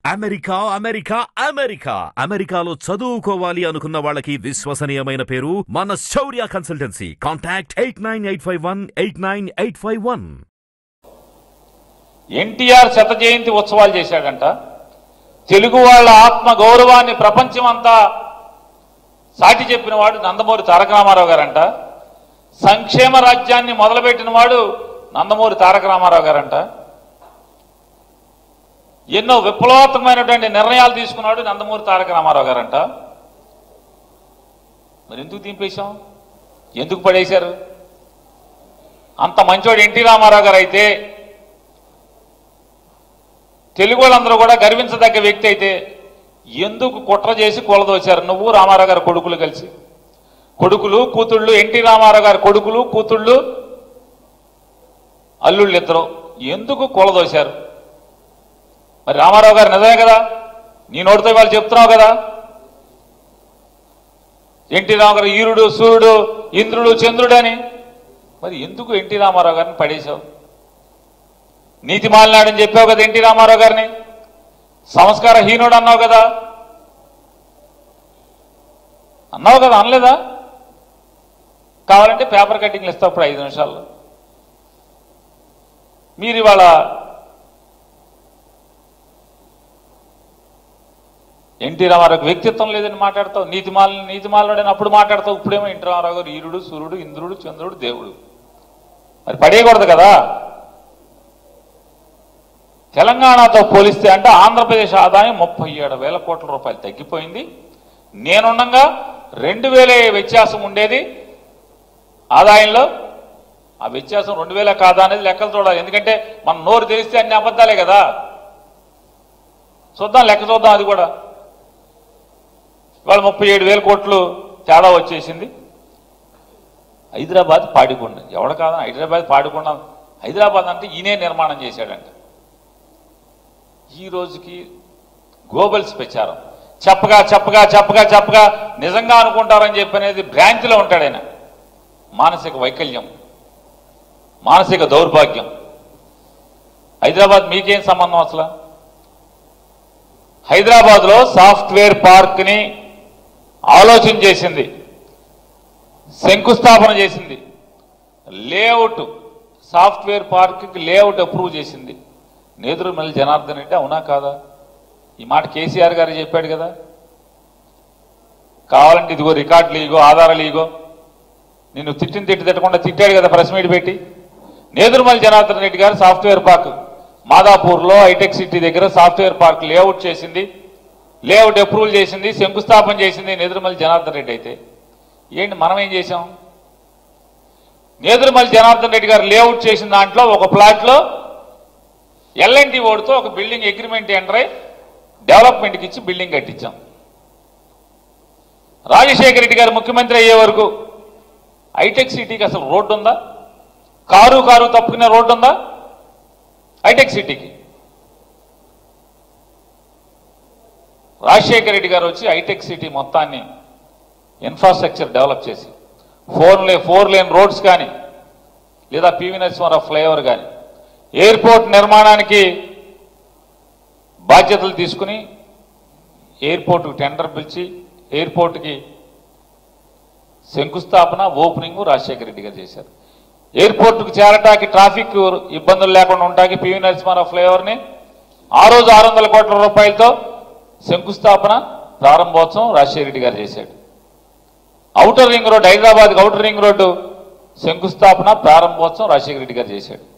America America America అమెరికాలో చదువుకోవాలి అనుకున్న వాళ్ళకి విశ్వసనీయమైన పేరు మన Shaurya consultancy contact eight nine eight five one eight nine eight five one NTR శత జయంతి ఉత్సవాలు చేశాడంట తెలుగు వాళ్ళ ఆత్మ గౌరవాన్ని ప్రపంచమంతా సాటి చెప్పిన వాడు నందమూరి తారక రామారావు గారంట సంక్షేమ రాజ్యాన్ని మొదలుపెట్టిన వాడు నందమూరి తారక రామారావు గారంట ఎన్నో విప్లవాత్మకమైనటువంటి నిర్ణయాలు తీసుకున్నాడు నందమూరి తారక రామారావు గారంట మరి ఎందుకు దింపేశాం ఎందుకు పడేశారు అంత మంచోడు ఎన్టీ రామారావు గారు అయితే తెలుగు వాళ్ళందరూ కూడా గర్వించదగ్గ వ్యక్తి అయితే ఎందుకు కుట్ర చేసి కూలదోశారు నువ్వు రామారావు గారి కొడుకులు కలిసి కొడుకులు కూతుళ్ళు ఎన్టీ రామారావు గారి కొడుకులు కూతుళ్ళు అల్లుళ్ళు ఇద్దరు ఎందుకు కూలదోశారు మరి రామారావు గారు నిజమే కదా నీ నోటితో వాళ్ళు చెప్తున్నావు కదా ఎన్టీ రామారావు గారు ఈరుడు సూర్యుడు ఇంద్రుడు చంద్రుడు అని మరి ఎందుకు ఎన్టీ రామారావు గారిని పడేశావు నీతి మాలినాడని చెప్పావు కదా ఎన్టీ రామారావు గారిని సంస్కార హీనుడు అన్నావు కదా అన్నావు కదా అనలేదా కావాలంటే పేపర్ కటింగ్లు ఇస్తావు ఇప్పుడు ఐదు నిమిషాల్లో మీరు ఇవాళ ఎన్టీ రామారావుకి వ్యక్తిత్వం లేదని మాట్లాడతావు నీతిమాల నీతిమాలనుడని అప్పుడు మాట్లాడతావు ఇప్పుడేమో ఎన్టీ రామారావు గారు ఈరుడు సూర్యుడు ఇంద్రుడు చంద్రుడు దేవుడు మరి పడేయకూడదు కదా తెలంగాణతో పోలిస్తే అంటే ఆంధ్రప్రదేశ్ ఆదాయం ముప్పై ఏడు వేల కోట్ల రూపాయలు తగ్గిపోయింది నేనుండగా రెండు వేలే వ్యత్యాసం ఉండేది ఆదాయంలో ఆ వ్యత్యాసం రెండు వేల కాదా అనేది లెక్కలు చూడాలి ఎందుకంటే మన నోరు తెలిస్తే అన్ని అబద్ధాలే కదా చూద్దాం లెక్క చూద్దాం అది కూడా ఇవాళ ముప్పై ఏడు వేల కోట్లు తేడా వచ్చేసింది హైదరాబాద్ పాడికొండ ఎవడ కాదా హైదరాబాద్ పాడికొండ హైదరాబాద్ అంటే ఈయనే నిర్మాణం చేశాడంట ఈ రోజుకి గ్లోబల్స్ ప్రచారం చెప్పగా చెప్పగా చెప్పగా చెప్పగా నిజంగా అనుకుంటారని చెప్పనేది భ్రాంతిలో ఉంటాడు ఆయన మానసిక వైకల్యం మానసిక దౌర్భాగ్యం హైదరాబాద్ మీకేం సంబంధం అసలు హైదరాబాద్లో సాఫ్ట్వేర్ పార్క్ని ఆలోచన చేసింది శంకుస్థాపన చేసింది లేఅవుట్ సాఫ్ట్వేర్ పార్క్కి లేఅవుట్ అప్రూవ్ చేసింది నేదురుమల్లి జనార్దన్ రెడ్డి అవునా కాదా ఈ మాట కేసీఆర్ గారు చెప్పాడు కదా కావాలంటే ఇదిగో రికార్డులు ఇగో ఆధారాలు ఇగో నిన్ను తిట్టిన తిట్టి తిట్టకుండా తిట్టాడు కదా ప్రెస్ మీట్ పెట్టి నేదురుమల్లి జనార్దన్ రెడ్డి గారు సాఫ్ట్వేర్ పార్క్ మాదాపూర్లో హైటెక్ సిటీ దగ్గర సాఫ్ట్వేర్ పార్క్ లేఅవుట్ చేసింది లేఅవుట్ అప్రూవల్ చేసింది శంకుస్థాపన చేసింది నేదురుమల్లి జనార్దన్ రెడ్డి అయితే ఏంటి మనం ఏం చేసాం నేదురుమల్లి జనార్దన్ రెడ్డి గారు లేఅవుట్ చేసిన దాంట్లో ఒక ప్లాట్లో ఎల్ఎన్టీ ఓడితో ఒక బిల్డింగ్ అగ్రిమెంట్ ఎంటర్ అయి డెవలప్మెంట్కి ఇచ్చి బిల్డింగ్ కట్టించాం రాజశేఖర రెడ్డి గారు ముఖ్యమంత్రి అయ్యే వరకు హైటెక్ సిటీకి అసలు రోడ్డు ఉందా కారు కారు తప్పుకునే రోడ్డు ఉందా హైటెక్ సిటీకి రాజశేఖర రెడ్డి గారు వచ్చి హైటెక్ సిటీ మొత్తాన్ని ఇన్ఫ్రాస్ట్రక్చర్ డెవలప్ చేసి four lay four lane roads కానీ లేదా పివి నరసింహారావు ఫ్లైఓవర్ కానీ ఎయిర్పోర్ట్ నిర్మాణానికి బాధ్యతలు తీసుకుని ఎయిర్పోర్టుకు టెండర్ పిలిచి ఎయిర్పోర్ట్కి శంకుస్థాపన ఓపెనింగ్ రాజశేఖర రెడ్డి గారు చేశారు ఎయిర్పోర్టుకు చేరటానికి ట్రాఫిక్ ఇబ్బందులు లేకుండా ఉండటానికి పివి నరసింహారావు ఫ్లైఓవర్ని ఆ రోజు ఆరు వందల కోట్ల రూపాయలతో శంకుస్థాపన ప్రారంభోత్సవం రాజశేఖర రెడ్డి గారు చేశాడు outer ring road Hyderabad outer ring road శంకుస్థాపన ప్రారంభోత్సవం రాజశేఖర రెడ్డి గారు చేశాడు